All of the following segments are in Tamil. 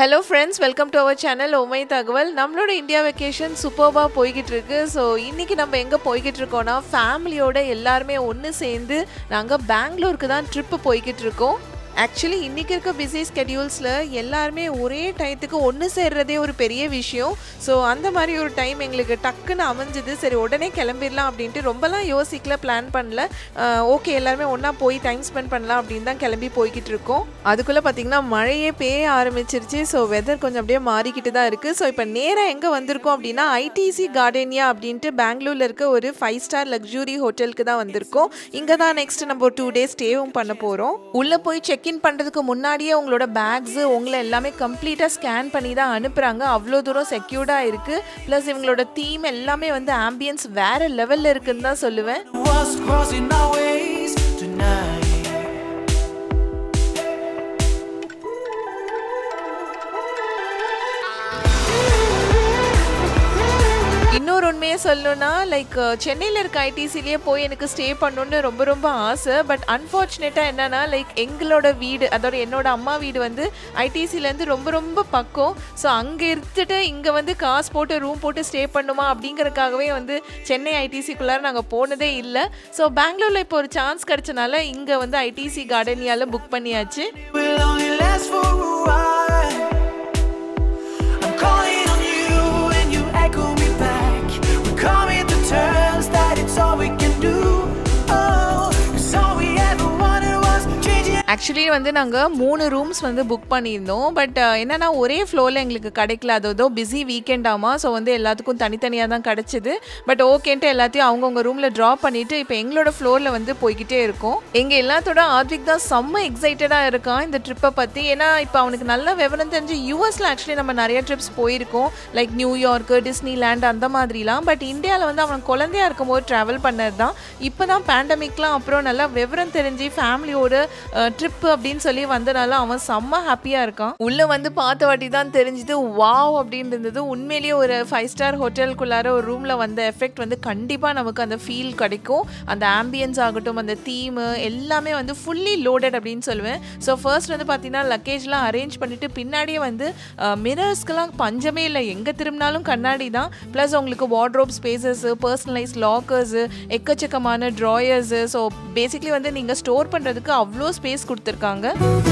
Hello friends welcome to our channel உமை தகவல் நம்மளோட இந்தியா வெக்கேஷன் சூப்பர்பாக போய்கிட்டு இருக்கு ஸோ இன்னைக்கு நம்ம எங்கே போய்கிட்டு இருக்கோம்னா ஃபேமிலியோட எல்லாருமே ஒன்று சேர்ந்து நாங்கள் பெங்களூருக்கு தான் ட்ரிப்பு போய்கிட்டு இருக்கோம் ஆக்சுவலி இன்றைக்கி இருக்க பிஸி ஸ்கெடியூல்ஸில் எல்லாருமே ஒரே டயத்துக்கு ஒன்று சேர்றதே ஒரு பெரிய விஷயம் ஸோ அந்த மாதிரி ஒரு டைம் எங்களுக்கு டக்குன்னு அமைஞ்சுது சரி உடனே கிளம்பிடலாம் அப்படின்ட்டு ரொம்பலாம் யோசிக்கல பிளான் பண்ணல ஓகே எல்லாருமே ஒன்றா போய் டைம் ஸ்பெண்ட் பண்ணலாம் அப்படின்னு தான் கிளம்பி போய்கிட்டு இருக்கோம் அதுக்குள்ளே பார்த்திங்கன்னா மழையே பெய்ய ஆரம்பிச்சிருச்சு ஸோ வெதர் கொஞ்சம் அப்படியே மாறிக்கிட்டு தான் இருக்குது ஸோ இப்போ நேராக எங்கே வந்திருக்கோம் அப்படின்னா ஐடிசி கார்டனியா அப்படின்ட்டு பெங்களூரில் இருக்க ஒரு ஃபைவ் ஸ்டார் லக்ஸுரி ஹோட்டலுக்கு தான் வந்திருக்கோம் இங்கே தான் நெக்ஸ்ட் நம்ம ஒரு டூ டேஸ் ஸ்டேவும் பண்ண போகிறோம் உள்ளே போய் செக்இன் பண்ணுறதுக்கு முன்னாடியே உங்களோட பேக்ஸு உங்களை எல்லாமே கம்ப்ளீட்டாக ஸ்கேன் பண்ணி தான் அனுப்புகிறாங்க அவ்வளோ தூரம் செக்யூர்டாக இருக்குது ப்ளஸ் இவங்களோட தீம் எல்லாமே வந்து ஆம்பியன்ஸ் வேறு லெவலில் இருக்குன்னு தான் சொல்லுவேன் What's crossing our ways tonight? இன்னொரு உண்மையை சொல்லணும்னா லைக் சென்னையில் இருக்க ஐடிசிலேயே போய் எனக்கு ஸ்டே பண்ணணும்னு ரொம்ப ரொம்ப ஆசை பட் அன்ஃபார்ச்சுனேட்டாக என்னன்னா லைக் எங்களோட வீடு அதோட என்னோட அம்மா வீடு வந்து ஐடிசிலேருந்து ரொம்ப ரொம்ப பக்கம் ஸோ அங்கே இருந்துட்டு இங்கே வந்து காசு போட்டு ரூம் போட்டு ஸ்டே பண்ணுமா அப்படிங்கறதுக்காகவே வந்து சென்னை ஐடிசிக்குள்ளார நாங்கள் போனதே இல்லை ஸோ பெங்களூரில் இப்போ ஒரு சான்ஸ் கிடைச்சனால இங்கே வந்து ஐடிசி கார்டனியால் புக் பண்ணியாச்சு Will only last for a while. I'm calling on you and you echo me back. We're coming to terms that it's all we can do. Oh, 'cause all we ever wanted was changing. Actually வந்து நாங்கள் மூணு ரூம்ஸ் வந்து புக் பண்ணியிருந்தோம் பட் என்னன்னா ஒரே ஃப்ளோரில் எங்களுக்கு கிடைக்கல அது ஏதோ பிஸி வீக்கெண்ட் ஆமா ஸோ வந்து எல்லாத்துக்கும் தனித்தனியாக தான் கிடச்சிது பட் ஓகேன்ட்டு எல்லாத்தையும் அவங்கவுங்க ரூமில் ட்ராப் பண்ணிட்டு இப்போ எங்களோட ஃப்ளோரில் வந்து போய்கிட்டே இருக்கோம் எங்கள் எல்லாத்தோட ஆத்விக் தான் செம்ம எக்ஸைட்டடாக இருக்கான் இந்த ட்ரிப்பை பற்றி ஏன்னா இப்போ அவனுக்கு நல்ல விவரம் தெரிஞ்சு யூஎஸில் ஆக்சுவலி நம்ம நிறைய ட்ரிப்ஸ் போயிருக்கோம் லைக் நியூயார்க்கு டிஸ்னி லேண்ட் அந்த மாதிரிலாம் பட் இந்தியாவில் வந்து அவன் குழந்தையா இருக்கும்போது ட்ராவல் பண்ணது தான் இப்போ தான் பேண்டமிக்லாம் அப்புறம் நல்லா விவரம் தெரிஞ்சு ஃபேமிலியோட ட்ரிப்பு அப்படின்னு சொல்லி வந்தனால அவன் செம்ம ஹாப்பியாக இருக்கான் உள்ளே வந்து பார்த்த வாட்டி தான் தெரிஞ்சுது வாவ் அப்படின்னு இருந்தது உண்மையிலேயே ஒரு ஃபைவ் ஸ்டார் ஹோட்டலுக்குள்ளார ஒரு ரூமில் வந்த எஃபெக்ட் வந்து கண்டிப்பாக நமக்கு அந்த ஃபீல் கிடைக்கும் அந்த ஆம்பியன்ஸ் ஆகட்டும் அந்த தீமு எல்லாமே வந்து ஃபுல்லி லோடட் அப்படின்னு சொல்லுவேன் ஸோ ஃபர்ஸ்ட் வந்து பார்த்தீங்கன்னா லக்கேஜ்லாம் அரேஞ்ச் பண்ணிட்டு பின்னாடியே வந்து மிரர்ஸ்க்கெல்லாம் பஞ்சமே இல்லை எங்கே திரும்பினாலும் கண்ணாடி தான் ப்ளஸ் உங்களுக்கு வார்ட்ரோப் ஸ்பேசஸ்ஸு பர்சனலைஸ் லாக்கர்ஸு எக்கச்சக்கமான ட்ராயர்ஸு ஸோ பேசிக்லி வந்து நீங்கள் ஸ்டோர் பண்ணுறதுக்கு அவ்வளோ ஸ்பேஸ் கொடுத்துருக்காங்க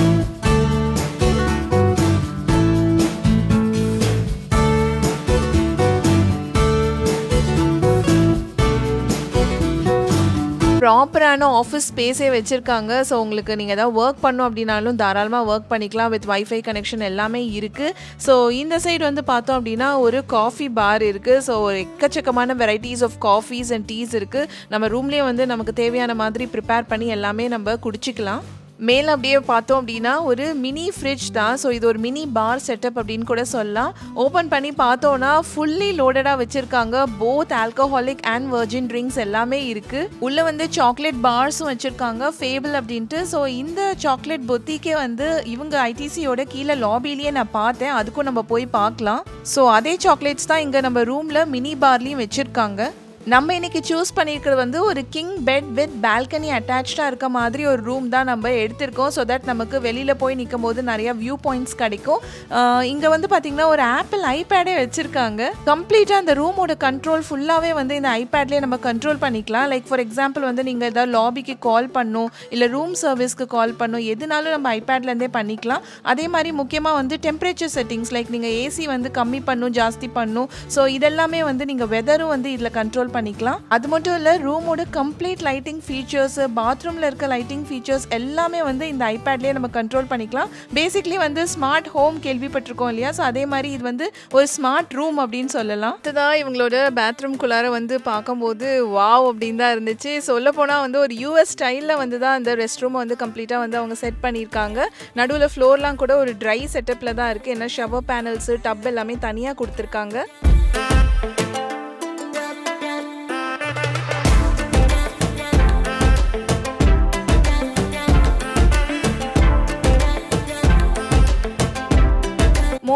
ப்ராப்பரான ஆஃபீஸ் ஸ்பேஸே வச்சுருக்காங்க ஸோ உங்களுக்கு நீங்கள் ஏதாவது ஒர்க் பண்ணோம் அப்படின்னாலும் தாராளமாக ஒர்க் பண்ணிக்கலாம் வித் வைஃபை கனெக்ஷன் எல்லாமே இருக்குது ஸோ இந்த சைடு வந்து பார்த்தோம் அப்படின்னா ஒரு காஃபி பார் இருக்குது ஸோ ஒரு எக்கச்சக்கமான varieties of coffees and teas இருக்குது நம்ம ரூம்லேயே வந்து நமக்கு தேவையான மாதிரி ப்ரிப்பேர் பண்ணி எல்லாமே நம்ம குடிச்சிக்கலாம் மேலே அப்படியே பார்த்தோம் அப்படின்னா ஒரு மினி ஃப்ரிட்ஜ் தான் ஸோ இது ஒரு மினி பார் செட்டப் அப்படின்னு கூட சொல்லலாம் ஓப்பன் பண்ணி பார்த்தோன்னா ஃபுல்லி லோடடாக வச்சுருக்காங்க both alcoholic and virgin drinks எல்லாமே இருக்குது உள்ளே வந்து சாக்லேட் பார்ஸும் வச்சுருக்காங்க ஃபேபிள் அப்படின்ட்டு ஸோ இந்த சாக்லேட் பொத்திக்கே வந்து இவங்க ஐடிசியோட கீழே லாபிலேயே நான் பார்த்தேன் அதுக்கும் நம்ம போய் பார்க்கலாம் ஸோ அதே சாக்லேட்ஸ் தான் இங்கே நம்ம ரூமில் மினி பார்லையும் வச்சுருக்காங்க நம்ம இன்னைக்கு சூஸ் பண்ணியிருக்கிறது வந்து ஒரு கிங் பெட் வித் பால்கனி அட்டாச்சாக இருக்க மாதிரி ஒரு ரூம் தான் நம்ம எடுத்திருக்கோம் ஸோ தட் நமக்கு வெளியில் போய் நிற்கும் போது நிறைய வியூ பாயிண்ட்ஸ் கிடைக்கும் இங்கே வந்து பார்த்திங்கன்னா ஒரு ஆப்பிள் ஐபேடே வச்சுருக்காங்க கம்ப்ளீட்டாக அந்த ரூமோட கண்ட்ரோல் ஃபுல்லாகவே வந்து இந்த ஐபேட்லேயே நம்ம கண்ட்ரோல் பண்ணிக்கலாம் லைக் ஃபார் எக்ஸாம்பிள் வந்து நீங்கள் ஏதாவது லாபிக்கு கால் பண்ணும் இல்லை ரூம் சர்வீஸ்க்கு கால் பண்ணும் எதுனாலும் நம்ம ஐபேட்லேருந்தே பண்ணிக்கலாம் அதே மாதிரி முக்கியமாக வந்து டெம்பரேச்சர் செட்டிங்ஸ் லைக் நீங்கள் ஏசி வந்து கம்மி பண்ணும் ஜாஸ்தி பண்ணும் ஸோ இதெல்லாமே வந்து நீங்கள் வெதரும் வந்து இதில் கண்ட்ரோல் பண்ணிக்கலாம் அது மட்டும் இல்லை ரூமோட கம்ப்ளீட் லைட்டிங் ஃபீச்சர்ஸ் பாத்ரூமில் இருக்க லைட்டிங் ஃபீச்சர்ஸ் எல்லாமே வந்து இந்த ஐபேட்லேயே நம்ம கண்ட்ரோல் பண்ணிக்கலாம் பேசிக்லி வந்து ஸ்மார்ட் ஹோம் கேள்விப்பட்டிருக்கோம் இல்லையா ஸோ அதே மாதிரி இது வந்து ஒரு ஸ்மார்ட் ரூம் அப்படின்னு சொல்லலாம் இதுதான் இவங்களோட பாத்ரூம்குள்ளார வந்து பார்க்கும்போது வாவ் அப்படின்னு தான் இருந்துச்சு சொல்ல போனால் வந்து ஒரு யூஎஸ் ஸ்டைலில் வந்து தான் அந்த ரெஸ்ட் ரூமை வந்து கம்ப்ளீட்டாக வந்து அவங்க செட் பண்ணியிருக்காங்க நடுவில் ஃப்ளோர்லாம் கூட ஒரு ட்ரை செட்டப்பில் தான் இருக்குது ஏன்னா ஷவர் பேனல்ஸு டப் எல்லாமே தனியாக கொடுத்துருக்காங்க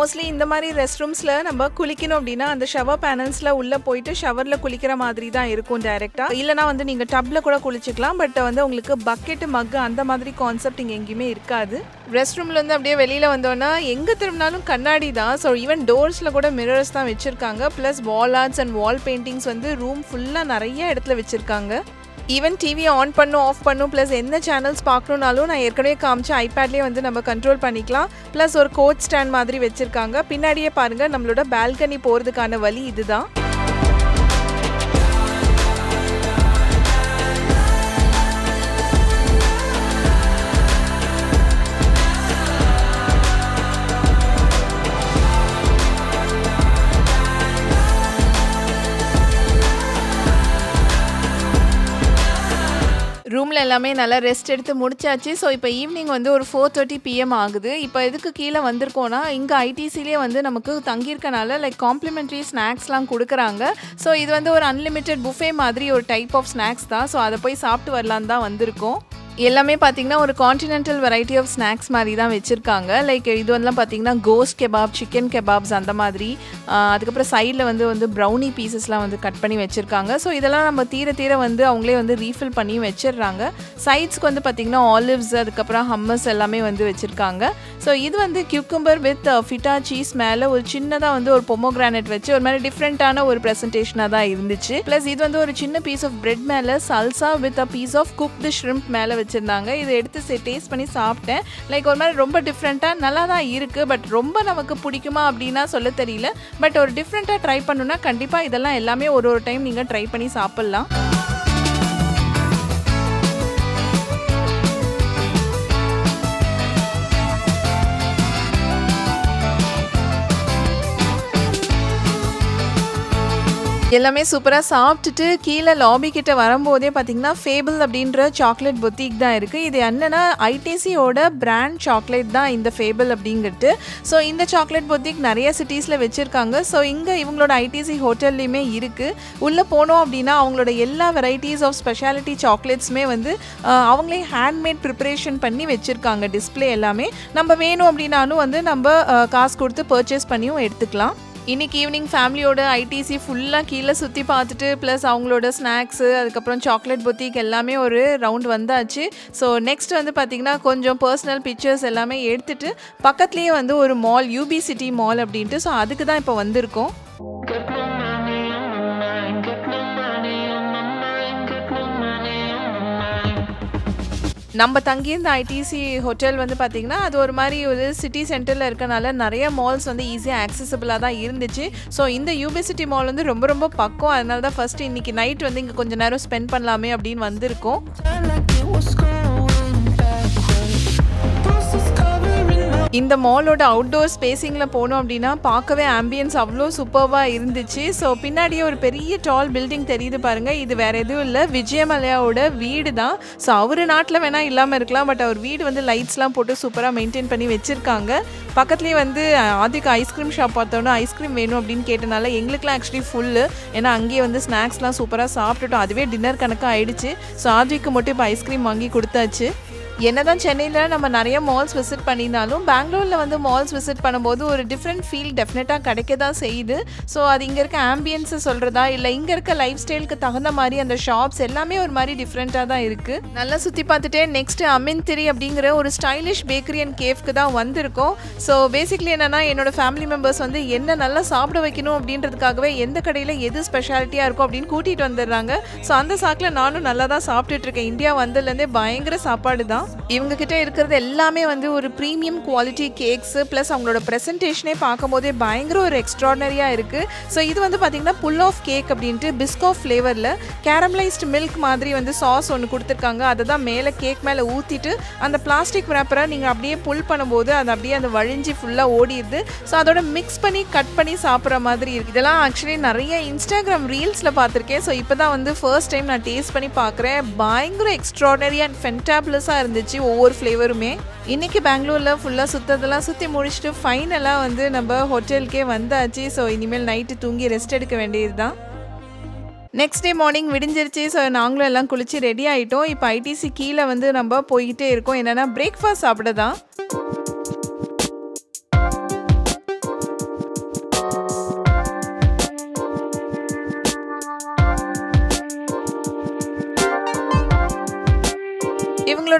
மோஸ்ட்லி இந்த மாதிரி ரெஸ்ட் ரூம்ஸில் நம்ம குளிக்கணும் அப்படின்னா அந்த ஷவர் பேனல்ஸில் உள்ளே போயிட்டு ஷவரில் குளிக்கிற மாதிரி தான் இருக்கும் டைரெக்டாக இல்லைனா வந்து நீங்கள் டப்பில் கூட குளிச்சுக்கலாம் பட் வந்து உங்களுக்கு பக்கெட்டு மக்கு அந்த மாதிரி கான்செப்ட் இங்கே எங்கேயுமே இருக்காது ரெஸ்ட் ரூம்ல இருந்து அப்படியே வெளியில் வந்தோன்னா எங்கே திரும்பினாலும் கண்ணாடி தான் ஸோ ஈவன் டோர்ஸில் கூட மிரர்ஸ் தான் வச்சுருக்காங்க plus wall arts and wall paintings வந்து ரூம் ஃபுல்லாக நிறைய இடத்துல வச்சுருக்காங்க ஈவன் டிவி ஆன் பண்ணும் ஆஃப் பண்ணும் ப்ளஸ் எந்த சேனல்ஸ் பார்க்கணுனாலும் நான் ஏற்கனவே காமிச்ச ஐபேட்லேயே வந்து நம்ம கண்ட்ரோல் பண்ணிக்கலாம் ப்ளஸ் ஒரு கோச் ஸ்டாண்ட் மாதிரி வச்சுருக்காங்க பின்னாடியே பாருங்கள் நம்மளோட பால்கனி போகிறதுக்கான வழி இதுதான் ரூமில் எல்லாமே நல்லா ரெஸ்ட் எடுத்து முடிச்சாச்சு ஸோ இப்போ ஈவினிங் வந்து ஒரு ஃபோர் தேர்ட்டி பிஎம் ஆகுது இப்போ எதுக்கு கீழே வந்திருக்கோன்னா இங்கே ஐடிசிலே வந்து நமக்கு தங்கியிருக்கனால லைக் காம்ப்ளிமெண்ட்ரி ஸ்நாக்ஸ்லாம் கொடுக்குறாங்க ஸோ இது வந்து ஒரு அன்லிமிட்டெட் புஃபே மாதிரி ஒரு டைப் ஆஃப் ஸ்நாக்ஸ் தான் ஸோ அதை போய் சாப்பிட்டு வரலான்னு தான் வந்திருக்கோம் எல்லாமே பார்த்தீங்கன்னா ஒரு கான்டினென்டல் வெரைட்டி ஆஃப் ஸ்நாக்ஸ் மாதிரி தான் வச்சுருக்காங்க லைக் இது வந்துலாம் பார்த்தீங்கன்னா கோஸ்ட் கெபாப் சிக்கன் கெபாப்ஸ் அந்த மாதிரி ஆஹ் அதுக்கப்புறம் சைடில் வந்து வந்து ப்ரௌனி பீசஸ்லாம் வந்து கட் பண்ணி வச்சுருக்காங்க ஸோ இதெல்லாம் நம்ம தீர தீர வந்து அவங்களே வந்து ரீஃபில் பண்ணி வச்சிடுறாங்க சைட்ஸ்க்கு வந்து பார்த்திங்கன்னா ஆலிவ்ஸ் அதுக்கப்புறம் ஹம்மஸ் எல்லாமே வந்து வச்சுருக்காங்க ஸோ இது வந்து கியூக்கம்பர் வித் ஃபிட்டா சீஸ் மேலே ஒரு சின்னதாக வந்து ஒரு பொமோகிரானட் வச்சு ஒரு மாதிரி டிஃப்ரெண்ட்டான ஒரு ப்ரெசன்டேஷனாக தான் இருந்துச்சு ப்ளஸ் இது வந்து ஒரு சின்ன பீஸ் ஆஃப் பிரெட் மேலே salsa with a piece of cooked shrimp மேலே வச்சுருந்தாங்க இதை எடுத்து டேஸ்ட் பண்ணி சாப்பிட்டேன் லைக் ஒரு மாதிரி ரொம்ப டிஃப்ரெண்ட்டாக நல்லா தான் இருக்குது பட் ரொம்ப நமக்கு பிடிக்குமா அப்படின்னா சொல்ல தெரியல பட் ஒரு டிஃப்ரெண்ட்டாக ட்ரை பண்ணுன்னா கண்டிப்பாக இதெல்லாம் எல்லாமே ஒரு ஒரு டைம் நீங்கள் ட்ரை பண்ணி சாப்பிட்லாம் எல்லாமே சூப்பராக சாப்பிட்டுட்டு கீழே லாபி கிட்ட வரும்போதே பார்த்தீங்கன்னா ஃபேபிள் அப்படின்ற சாக்லேட் பொத்திக் தான் இருக்குது இது என்னன்னா ஐடிசியோட பிராண்ட் சாக்லேட் தான் இந்த ஃபேபிள் அப்படிங்கிறது ஸோ இந்த சாக்லேட் பொத்திக் நிறைய சிட்டிஸில் வச்சுருக்காங்க ஸோ இங்கே இவங்களோட ஐடிசி ஹோட்டல்லையுமே இருக்குது உள்ளே போனோம் அப்படின்னா அவங்களோட எல்லா வெரைட்டிஸ் ஆஃப் ஸ்பெஷாலிட்டி சாக்லேட்ஸுமே வந்து ஆஹ், அவங்களே ஹேண்ட்மேட் ப்ரிப்பரேஷன் பண்ணி வச்சுருக்காங்க டிஸ்ப்ளே எல்லாமே நம்ம வேணும் அப்படின்னாலும் வந்து நம்ம ஆஹ், காசு கொடுத்து பர்ச்சேஸ் பண்ணியும் எடுத்துக்கலாம் இன்னைக்கு ஈவினிங் ஃபேமிலியோட ஐடிசி ஃபுல்லாக கீழே சுற்றி பார்த்துட்டு ப்ளஸ் அவங்களோட ஸ்நாக்ஸு அதுக்கப்புறம் சாக்லேட் பொத்திக் எல்லாமே ஒரு ரவுண்ட் வந்தாச்சு ஸோ நெக்ஸ்ட் வந்து பார்த்திங்கன்னா கொஞ்சம் பர்சனல் பிக்சர்ஸ் எல்லாமே எடுத்துட்டு பக்கத்துலேயே வந்து ஒரு மால் யூபி சிட்டி மால் அப்படின்ட்டு ஸோ அதுக்கு தான் இப்போ வந்திருக்கோம் Got no money on my mind, got no money on my mind, got no money on my mind. நம்ம தங்கியிருந்த ஐடிசி ஹோட்டல் வந்து பார்த்திங்கன்னா அது ஒரு மாதிரி ஒரு சிட்டி சென்டரில் இருக்கனால நிறைய மால்ஸ் வந்து ஈஸியாக ஆக்சசபிளாக தான் இருந்துச்சு ஸோ இந்த யூபிசிட்டி மால் வந்து ரொம்ப ரொம்ப பக்கம் அதனால தான் ஃபஸ்ட்டு இன்றைக்கி நைட் வந்து இங்கே கொஞ்சம் நேரம் ஸ்பெண்ட் பண்ணலாமே அப்படின்னு வந்திருக்கோம் Felt like it was going backwards. Bruises covering up. இந்த மாலோட அவுட்டோர் ஸ்பேசிங்கில் போனோம் அப்படின்னா பார்க்கவே ஆம்பியன்ஸ் அவ்வளோ சூப்பர்வாக இருந்துச்சு ஸோ பின்னாடியே ஒரு பெரிய டால் பில்டிங் தெரியுது பாருங்க இது வேற எதுவும் இல்லை விஜயமலையாவோட வீடு தான் ஸோ அவர் நாட்டில் வேணால் இல்லாமல் இருக்கலாம் பட் அவர் வீடு வந்து லைட்ஸ்லாம் போட்டு சூப்பராக மெயின்டைன் பண்ணி வச்சுருக்காங்க பக்கத்துலேயே வந்து அஹ், ஆதிக்கு ஐஸ்கிரீம் ஷாப் பார்த்தோன்னா ஐஸ்கிரீம் வேணும் அப்படின்னு கேட்டனால எங்களுக்குலாம் ஆக்சுவலி ஃபுல்லு ஏன்னா அங்கேயே வந்து ஸ்நாக்ஸ்லாம் சூப்பராக சாப்பிட்டுட்டோம் அதுவே டின்னர் கணக்காக ஆயிடுச்சு ஸோ ஆத்விக்கு மட்டும் இப்போ ஐஸ்கிரீம் வாங்கி கொடுத்தாச்சு என்னதான் சென்னையில் நம்ம நிறைய மால்ஸ் விசிட் பண்ணியிருந்தாலும் பெங்களூரில் வந்து மால்ஸ் விசிட் பண்ணும்போது ஒரு டிஃப்ரெண்ட் ஃபீல் டெஃபினட்டாக கிடைக்க தான் செய்யுது ஸோ அது இங்கே இருக்க ஆம்பியன்ஸை சொல்கிறதா இல்லை இங்கே இருக்க லைஃப் ஸ்டைலுக்கு தகுந்த மாதிரி அந்த ஷாப்ஸ் எல்லாமே ஒரு மாதிரி டிஃப்ரெண்ட்டாக தான் இருக்குது நல்லா சுற்றி பார்த்துட்டே நெக்ஸ்ட் அமின் திரி அப்படிங்கிற ஒரு ஸ்டைலிஷ் பேக்கரி அண்ட் கேஃப்க்கு தான் வந்திருக்கோம் ஸோ பேசிக்லி என்னென்னா என்னோட ஃபேமிலி மெம்பர்ஸ் வந்து என்ன நல்லா சாப்பிட வைக்கணும் அப்படின்றதுக்காகவே எந்த கடையில் எது ஸ்பெஷாலிட்டியாக இருக்கும் அப்படின்னு கூட்டிகிட்டு வந்துடுறாங்க ஸோ அந்த சாக்கில் நானும் நல்லா தான் சாப்பிட்டுட்டு இருக்கேன் இந்தியா வந்ததுலேருந்தே பயங்கர சாப்பாடு தான் இவங்க கிட்ட இருக்கிறது எல்லாமே வந்து ஒரு ப்ரீமியம் குவாலிட்டி கேக்ஸ் ப்ளஸ் அவங்களோட ப்ரெசன்டேஷனே பார்க்கும்போதே பயங்கர ஒரு எக்ஸ்ட்ராடனரியாக இருக்குது ஸோ இது வந்து பார்த்தீங்கன்னா புல் ஆஃப் கேக் அப்படின்ட்டு பிஸ்காஃப் ஃப்ளேவரில் கேரமலைஸ்டு மில்க் மாதிரி வந்து சாஸ் ஒன்று கொடுத்துருக்காங்க அதை தான் மேலே கேக் மேலே ஊற்றிட்டு அந்த பிளாஸ்டிக் ரேப்பரை நீங்கள் அப்படியே புல் பண்ணும்போது அது அப்படியே அந்த வழிஞ்சி ஃபுல்லாக ஓடிடுது ஸோ அதோட மிக்ஸ் பண்ணி கட் பண்ணி சாப்பிட்ற மாதிரி இருக்குது இதெல்லாம் ஆக்சுவலி நிறைய இன்ஸ்டாகிராம் ரீல்ஸில் பார்த்துருக்கேன் ஸோ இப்போ தான் வந்து ஃபர்ஸ்ட் டைம் நான் டேஸ்ட் பண்ணி பார்க்குறேன் பயங்கர எக்ஸ்ட்ராடனரி அண்ட் ஃபென்டாப்லஸாக இருந்துச்சு ஒவ்வொரு ஃப்ளேவருமே இன்னைக்கு பெங்களூரில் ஃபுல்லாக சுத்ததெல்லாம் சுற்றி முடிச்சுட்டு ஃபைனலாக வந்து நம்ம ஹோட்டலுக்கே வந்தாச்சு ஸோ இனிமேல் நைட்டு தூங்கி ரெஸ்ட் எடுக்க வேண்டியது தான் நெக்ஸ்ட் டே மார்னிங் விடிஞ்சிருச்சு ஸோ நாங்களும் எல்லாம் குளிச்சு ரெடி ஆகிட்டோம் இப்போ ஐடிசி கீழே வந்து நம்ம போய்கிட்டே இருக்கோம் என்னென்னா பிரேக்ஃபாஸ்ட் சாப்பிட தான்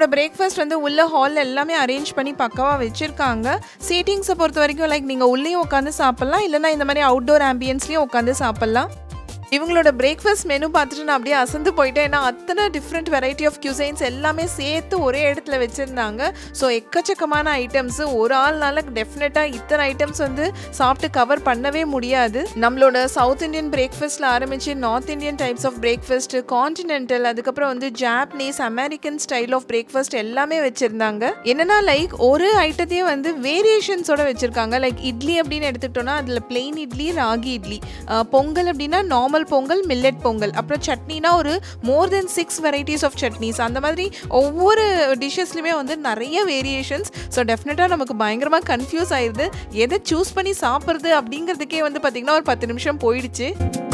இவங்களோட பிரேக்ஃபாஸ்ட் வந்து உள்ள ஹாலில் எல்லாமே அரேஞ்ச் பண்ணி பக்காவாக வச்சுருக்காங்க சீட்டிங்ஸை பொறுத்த வரைக்கும் லைக் நீங்கள் உள்ளேயும் உட்காந்து சாப்பிட்லாம் இல்லைனா இந்த மாதிரி அவுட்டோர் ஆம்பியன்ஸ்லேயும் உட்காந்து சாப்பிட்லாம் இவங்களோட பிரேக்ஃபாஸ்ட் மெனு பார்த்துட்டு நான் அப்படியே அசந்து போயிட்டேன் ஏன்னா அத்தனை டிஃப்ரெண்ட் வெரைட்டி ஆஃப் cuisines எல்லாமே சேர்த்து ஒரே இடத்துல வச்சுருந்தாங்க ஸோ எக்கச்சக்கமான ஐட்டம்ஸ் ஒரு ஆள்னால டெஃபினட்டாக இத்தனை ஐட்டம்ஸ் வந்து சாப்பிட்டு கவர் பண்ணவே முடியாது நம்மளோட சவுத் இந்தியன் பிரேக்ஃபாஸ்ட்டில் ஆரம்பித்து north Indian types of breakfast continental அதுக்கப்புறம் வந்து Japanese American style of breakfast எல்லாமே வச்சுருந்தாங்க என்னன்னா லைக் ஒரு ஐட்டத்தையும் வந்து வேரியேஷன்ஸோட வச்சுருக்காங்க லைக் இட்லி அப்படின்னு எடுத்துக்கிட்டோம்னா அதில் பிளெயின் இட்லி ராகி இட்லி அஹ் பொங்கல் அப்படின்னா நார்மல் பொங்கல் மில்லட் பொங்கல் அப்புறம் சட்னினா ஒரு more than six varieties of chutneys அந்த மாதிரி ஒவ்வொரு டிஷ்ஷஸ்லையுமே வந்து நிறைய வேரியேஷன்ஸ் ஸோ டெஃபினட்டாக நமக்கு பயங்கரமாக கன்ஃபியூஸ் ஆயிடுது எதை சூஸ் பண்ணி சாப்பிட்றது அப்படிங்கிறதுக்கே வந்து பார்த்திங்கன்னா ஒரு பத்து நிமிஷம் போயிடுச்சு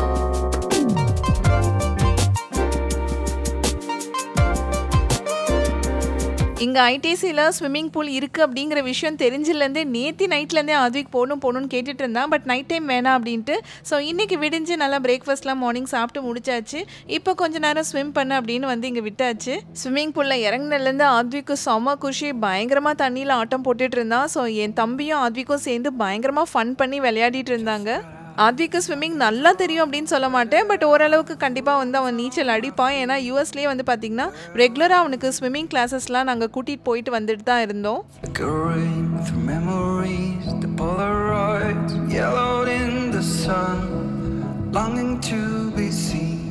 இங்கே ஐடிசியில் ஸ்விம்மிங் பூல் இருக்குது அப்படிங்கிற விஷயம் தெரிஞ்சிலேருந்தே நேத்தி நைட்லேருந்தே ஆத்விக் போகணும் போகணும்னு கேட்டுட்டு இருந்தான் பட் நைட் டைம் வேணாம் அப்படின்ட்டு ஸோ இன்றைக்கி விடிஞ்சு நல்லா பிரேக்ஃபாஸ்ட்லாம் மார்னிங் சாப்பிட்டு முடிச்சாச்சு இப்போ கொஞ்ச நேரம் ஸ்விம் பண்ண அப்படின்னு வந்து இங்கே விட்டாச்சு ஸ்விம்மிங் பூலில் இறங்கினதுலேருந்து ஆத்விக்கு செம குஷி பயங்கரமாக தண்ணியில் ஆட்டம் போட்டுட்டு இருந்தான் ஸோ என் தம்பியும் ஆத்விக்கும் சேர்ந்து பயங்கரமாக ஃபன் பண்ணி விளையாடிட்டு இருந்தாங்க ஆத்விக்கு ஸ்விம்மிங் நல்லா தெரியும் அப்படின்னு சொல்ல மாட்டேன் பட் ஓரளவுக்கு கண்டிப்பாக வந்து அவன் நீச்சல் அடிப்பான் ஏன்னா யூஎஸ்லேயே வந்து பார்த்திங்கன்னா ரெகுலராக அவனுக்கு ஸ்விம்மிங் கிளாஸஸ்லாம் நாங்கள் கூட்டிகிட்டு போயிட்டு வந்துட்டு தான் இருந்தோம் Flickering through memories, the Polaroids yellowed in the sun, longing to be seen.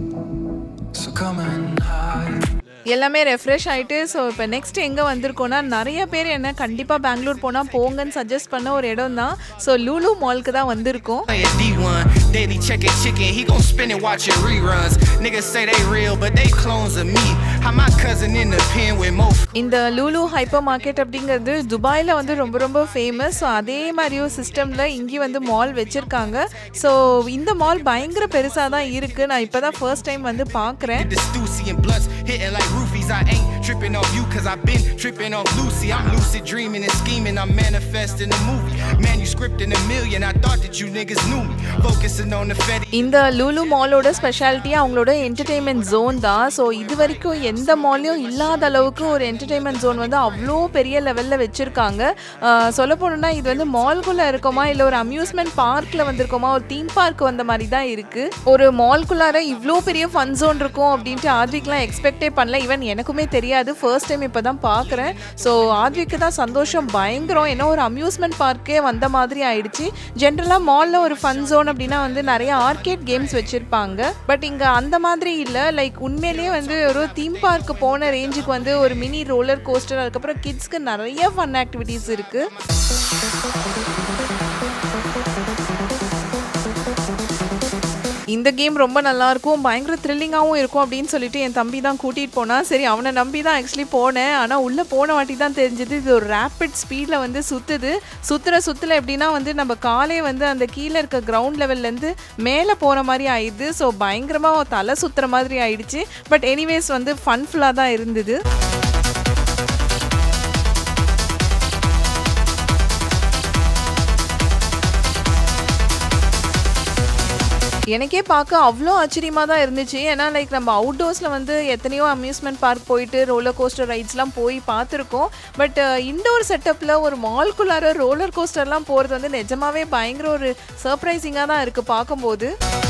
So come and hide. எல்லாமே ரெஃப்ரெஷ் ஆகிட்டு ஸோ இப்போ நெக்ஸ்ட் எங்கே வந்திருக்கோன்னா நிறைய பேர் என்ன கண்டிப்பாக பெங்களூர் போனால் போங்கன்னு சஜஸ்ட் பண்ண ஒரு இடம் தான் ஸோ லூலு மால்க்கு தான் வந்திருக்கோம் Playing D1, daily checking chicken. He gon' spin it watching reruns. Niggas say they real, but they clones of me. How my cousin in the pen with more இந்த லூலு ஹைப்பர் மார்க்கெட் அப்படிங்கிறது துபாயில் வந்து ரொம்ப ரொம்ப ஃபேமஸ் ஸோ அதே மாதிரி ஒரு சிஸ்டமில் இங்கேயும் வந்து மால் வச்சுருக்காங்க ஸோ இந்த மால் பயங்கர பெருசாக தான் இருக்குது நான் இப்போ தான் ஃபர்ஸ்ட் டைம் வந்து பார்க்குறேன் the Stussy and blunts hitting like roofies. I ain't tripping off you cause I've been tripping off Lucy. I'm lucid dreaming and scheming. I'm manifesting a movie. Manuscript in a million. I thought that you niggas knew me. Focusing on the Fetty. இந்த லூலு மாலோட ஸ்பெஷாலிட்டி அவங்களோட என்டர்டெயின்மெண்ட் ஜோன் தான் ஸோ இது வரைக்கும் எந்த மால்லையும் இல்லாத அளவுக்கு ஒரு என்டர்டெயின்மெண்ட் ஜோன் வந்து அவ்வளோ பெரிய லெவலில் வச்சுருக்காங்க சொல்ல போனோம்னா இது வந்து மால்குள்ளே இருக்கோமா இல்லை ஒரு அம்யூஸ்மெண்ட் பார்க்கில் வந்திருக்கோமா ஒரு தீம் பார்க் வந்த மாதிரி தான் இருக்குது ஒரு மால்குள்ளார இவ்வளோ பெரிய ஃபன் ஜோன் இருக்கும் அப்படின்ட்டு ஆத்விக்லாம் எக்ஸ்பெக்டே பண்ணல ஈவன் எனக்குமே தெரியாது ஃபர்ஸ்ட் டைம் இப்போ தான் பார்க்குறேன் ஸோ ஆத்விக்கு தான் சந்தோஷம் பயங்கரம் ஏன்னா ஒரு அம்யூஸ்மெண்ட் பார்க்கே வந்த மாதிரி ஆயிடுச்சு ஜென்ரலாக மாலில் ஒரு ஃபன் ஜோன் அப்படின்னா வந்து நிறைய ஆர்கேட் கேம்ஸ் வச்சுருப்பாங்க பட் இங்கே அந்த மாதிரி இல்லை லைக் உண்மையிலேயே வந்து ஒரு தீம் பார்க் போன ரேஞ்சுக்கு வந்து ஒரு மினி ரோலர் கோஸ்டர் அதுக்கப்புறம் கிட்ஸ்க்கு நிறைய ஃபன் ஆக்டிவிட்டீஸ் இருக்குது இந்த கேம் ரொம்ப நல்லா இருக்கும் பயங்கர த்ரில்லிங்காகவும் இருக்கும் அப்படின்னு சொல்லிட்டு என் தம்பி தான் கூட்டிகிட்டு போனான் சரி அவனை நம்பி தான் ஆக்சுவலி போனேன் ஆனால் உள்ளே போன வாட்டி தான் தெரிஞ்சது இது ஒரு ரேப்பிட் ஸ்பீடில் வந்து சுற்றுது சுற்றுற சுற்றுல எப்படின்னா வந்து நம்ம காலே வந்து அந்த கீழே இருக்க கிரவுண்ட் லெவல்லேருந்து மேலே போகிற மாதிரி ஆயிடுது ஸோ பயங்கரமாக தலை சுற்றுற மாதிரி ஆயிடுச்சு பட் எனிவேஸ் வந்து ஃபன்ஃபுல்லாக தான் இருந்தது எனக்கே பார்க்க அவ்வளோ ஆச்சரியமாக தான் இருந்துச்சு ஏன்னா லைக் நம்ம அவுட்டோர்ஸில் வந்து எத்தனையோ அம்யூஸ்மெண்ட் பார்க் போயிட்டு ரோலர் கோஸ்டர் ரைட்ஸ்லாம் போய் பார்த்துருக்கோம் பட் இண்டோர் செட்டப்பில் ஒரு மால்குள்ளார ரோலர் கோஸ்டர்லாம் போகிறது வந்து நிஜமாவே பயங்கர ஒரு சர்ப்ரைசிங்காக தான் இருக்குது பார்க்கும்போது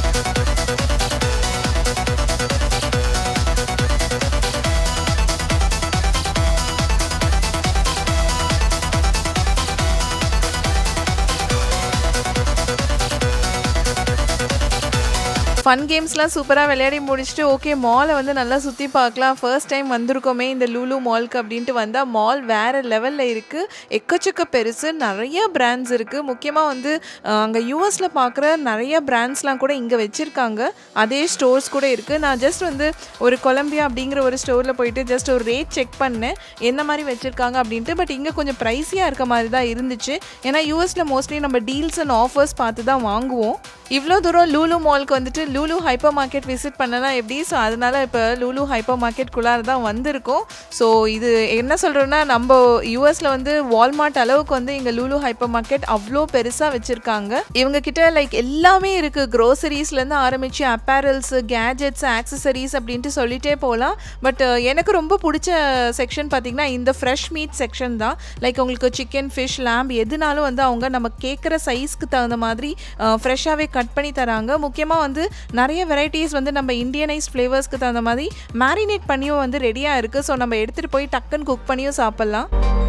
ஃபன் கேம்ஸ்லாம் சூப்பராக விளையாடி முடிச்சுட்டு ஓகே மாலை வந்து நல்லா சுற்றி பார்க்கலாம் ஃபர்ஸ்ட் டைம் வந்திருக்கோமே இந்த லூலு மால்க்கு அப்படின்ட்டு வந்தால் மால் வேறு லெவலில் இருக்குது எக்கச்சக்க பெருசு நிறைய பிராண்ட்ஸ் இருக்குது முக்கியமாக வந்து அங்கே யூஎஸில் பார்க்குற நிறைய பிராண்ட்ஸ்லாம் கூட இங்கே வச்சுருக்காங்க அதே ஸ்டோர்ஸ் கூட இருக்குது நான் ஜஸ்ட் வந்து ஒரு கொலம்பியா அப்படிங்கிற ஒரு ஸ்டோரில் போயிட்டு ஜஸ்ட் ஒரு ரேட் செக் பண்ணேன் என்ன மாதிரி வச்சுருக்காங்க அப்படின்ட்டு பட் இங்கே கொஞ்சம் ப்ரைஸியாக இருக்க மாதிரி தான் இருந்துச்சு ஏன்னா யூஎஸில் மோஸ்ட்லி நம்ம டீல்ஸ் அண்ட் ஆஃபர்ஸ் பார்த்து தான் வாங்குவோம் இவ்வளோ தூரம் லூலு மால்க்கு வந்துட்டு லூ லூலு ஹைப்பர் மார்க்கெட் விசிட் பண்ணனா எப்படி ஸோ அதனால இப்போ லூலு ஹைப்பர் மார்க்கெட்குள்ளார தான் வந்திருக்கோம் ஸோ இது என்ன சொல்கிறோன்னா நம்ம யூஎஸில் வந்து வால்மார்ட் அளவுக்கு வந்து இங்கே லூலு ஹைப்பர் மார்க்கெட் அவ்வளோ பெருசாக வச்சுருக்காங்க இவங்க கிட்ட லைக் எல்லாமே இருக்குது க்ரோசரிஸ்லேருந்து ஆரம்பித்து அப்பேரல்ஸு கேஜெட்ஸ் ஆக்சசரிஸ் அப்படின்ட்டு சொல்லிட்டே போகலாம் பட் எனக்கு ரொம்ப பிடிச்ச செக்ஷன் பார்த்திங்கன்னா இந்த ஃப்ரெஷ் மீட் செக்ஷன் தான் லைக் உங்களுக்கு சிக்கன் ஃபிஷ் லேம்ப் எதுனாலும் வந்து அவங்க நம்ம கேட்குற சைஸ்க்கு தகுந்த மாதிரி ஃப்ரெஷ்ஷாகவே கட் பண்ணி தராங்க முக்கியமாக வந்து நிறைய வெரைட்டிஸ் வந்து நம்ம இந்தியனைஸ் ஃப்ளேவர்ஸ்க்கு தகுந்த மாதிரி மேரினேட் பண்ணியும் வந்து ரெடியாக இருக்குது ஸோ நம்ம எடுத்துகிட்டு போய் டக்குன்னு குக் பண்ணியும் சாப்பிட்லாம்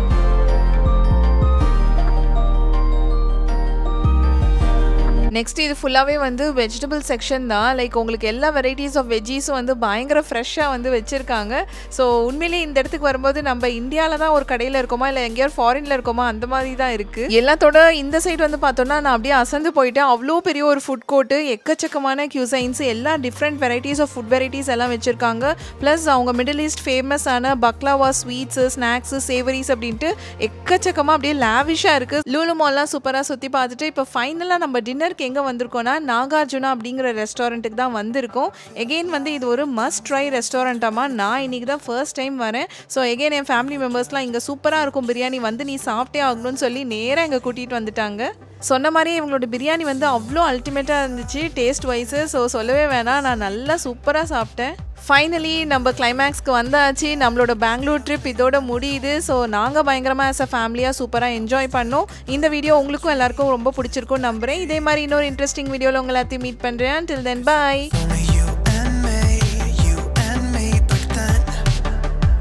நெக்ஸ்ட் இது ஃபுல்லாகவே வந்து வெஜிடபிள் செக்ஷன் தான் லைக் உங்களுக்கு எல்லா வெரைட்டிஸ் ஆஃப் வெஜ்ஜீஸும் வந்து பயங்கர ஃப்ரெஷ்ஷாக வந்து வச்சுருக்காங்க ஸோ உண்மையிலேயே இந்த இடத்துக்கு வரும்போது நம்ம இந்தியாவில் தான் ஒரு கடையில் இருக்கோமா இல்லை எங்கேயாவது ஃபாரினில் இருக்கோமா அந்த மாதிரி தான் இருக்குது எல்லாத்தோட இந்த சைடு வந்து பார்த்தோன்னா நான் அப்படியே அசந்து போயிட்டேன் அவ்வளோ பெரிய ஒரு ஃபுட் கோர்ட்டு எக்கச்சக்கமான கியூசைன்ஸ் எல்லா different varieties of food varieties எல்லாம் வச்சுருக்காங்க ப்ளஸ் அவங்க மிடில் ஈஸ்ட் ஃபேமஸான பக்லாவா ஸ்வீட்ஸு ஸ்நாக்ஸு சேவரிஸ் அப்படின்ட்டு எக்கச்சக்கமாக அப்படியே லேவிஷாக இருக்குது லூலு மால்லாம் சூப்பராக சுற்றி பார்த்துட்டு இப்போ ஃபைனலாக நம்ம டின்னருக்கு எங்கே வந்திருக்கோம்னா நாகார்ஜுனா அப்படிங்கிற ரெஸ்டாரண்ட்டுக்கு தான் வந்திருக்கோம் எகெயின் வந்து இது ஒரு மஸ்ட் ட்ரை ரெஸ்டாரண்ட்டாமா நான் இன்னைக்கு தான் ஃபர்ஸ்ட் டைம் வரேன் ஸோ எகெயின் என் ஃபேமிலி மெம்பர்ஸ்லாம் இங்கே சூப்பராக இருக்கும் பிரியாணி வந்து நீ சாப்பிட்டே ஆகணும்னு சொல்லி நேராக இங்கே கூட்டிகிட்டு வந்துட்டாங்க சொன்ன மாதிரி இவங்களோட பிரியாணி வந்து அவ்வளோ அல்டிமேட்டாக இருந்துச்சு டேஸ்ட் வைஸு ஸோ சொல்லவே வேணாம் நான் நல்லா சூப்பராக சாப்பிட்டேன் ஃபைனலி நம்ம கிளைமேக்ஸ்க்கு வந்தாச்சு நம்மளோட பெங்களூர் ட்ரிப் இதோட முடியுது ஸோ நாங்கள் பயங்கரமாக ஆஸ் அ ஃபேமிலியாக சூப்பராக என்ஜாய் பண்ணோம் இந்த வீடியோ உங்களுக்கும் எல்லாருக்கும் ரொம்ப பிடிச்சிருக்கும் நம்புறேன் இதே மாதிரி இன்னொரு இன்ட்ரெஸ்டிங் வீடியோவில் உங்களை எல்லாத்தையும் மீட் பண்ணுறேன் டில் தென் பாய் Only you and me, you and me back then.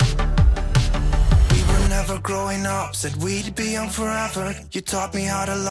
We were never growing up, said we'd be young forever. You taught me how to love.